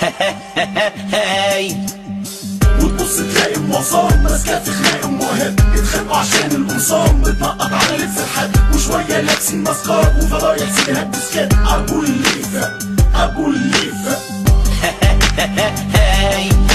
هاي وتبص تلاقي المعصام ماسكة في خناق امهات اتخانقوا عشان القمصان بتنقط على لبس الحد وشوية لابسين ماسكات وفضايح سيدها الديسكات ابو الليفة ابو الليفة هاي